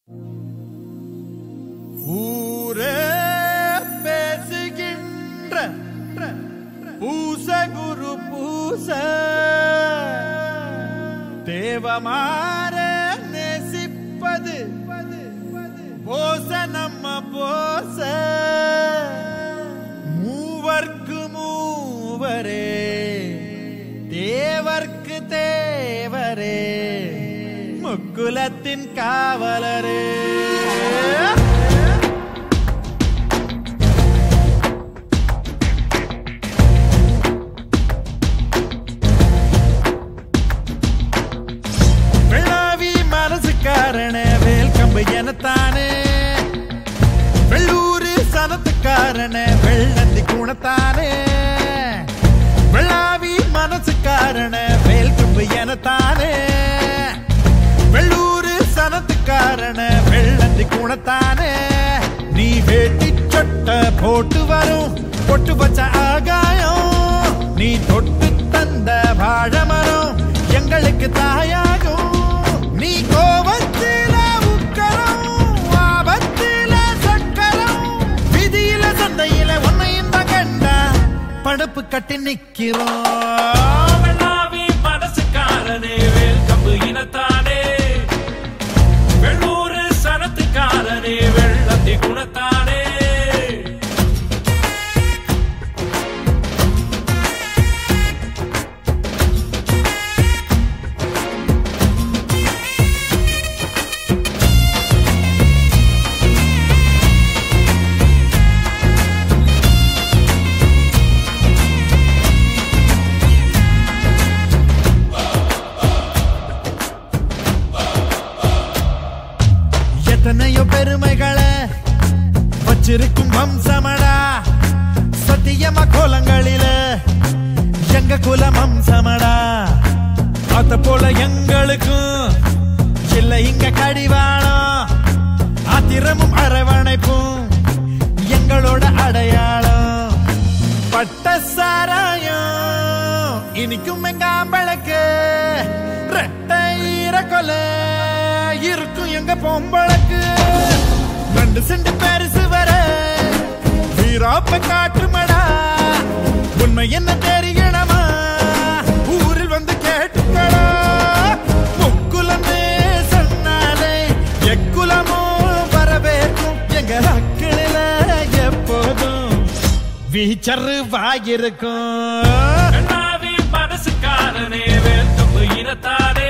ஊரே பேசுகின்ற பூச குரு பூச தேவமாற நேசிப்பது போச நம்ம போச மூவர்க்கு மூவரே தேவர்க்கு தேவரே முக்குலத்தின் காவலரே வெள்ளாவி மனசுக்காரன வேல் கம்பு எனத்தானே வெள்ளூரு சனத்துக்காரன வெள்ளந்தி குணத்தானே வெள்ளாவி மனசுக்காரன வேல் கம்பு எனத்தானே வெள்ளூரு சனத்துக்காரன வெள்ளந்தி குணத்தானே நீ வேட்டி சொட்ட போட்டு வரும் பொட்டு வச்ச ஆகாயம் நீ தொட்டு தந்த வாழமரம் எங்களுக்கு தாயாகும் நீ கோபத்தில உக்கரம் ஆபத்தில சக்கரம் விதியில சந்தையில உன்னையும் தான் கண்டா படப்பு கட்டி நிக்கிறோம் வெள்ளாவி மனசுக்காரனே வேல் கம்பு இனத்தானே வெள்ளூரு சனத்துக்காரனே வெள்ளத்தி குணத்தானே எத்தனையோ பெருமைகளை வச்சிருக்கும் வம்சமடா சத்தியமா கோலங்களில எங்க குலம் வம்சமடா அத போல எங்களுக்கும் இல்ல இங்க கடிவாளம் ஆத்திரமும் அரவணைப்பும் எங்களோட அடையாளம் பட்ட சாராயம் இனிக்கும் எங்க ஆம்பளுக்கு ரெட்டை ஈர கொலை இருக்கும் எங்க பொம்பளுக்கு ரெண்டு செண்டு பெருசு வர வீராப்ப காட்டுமடா உண்மை என்ன தெரியணுமா ஊரில் வந்து கேட்டுக்கடா முக்குலமே சொன்னாலே எக்குலமோ வரவேற்கும் எங்க அக்களில எப்போதும் வீச்சரு வாயிருக்கும் வெள்ளாவி மனசுக்காரனே வேல் கம்பு இனத்தானே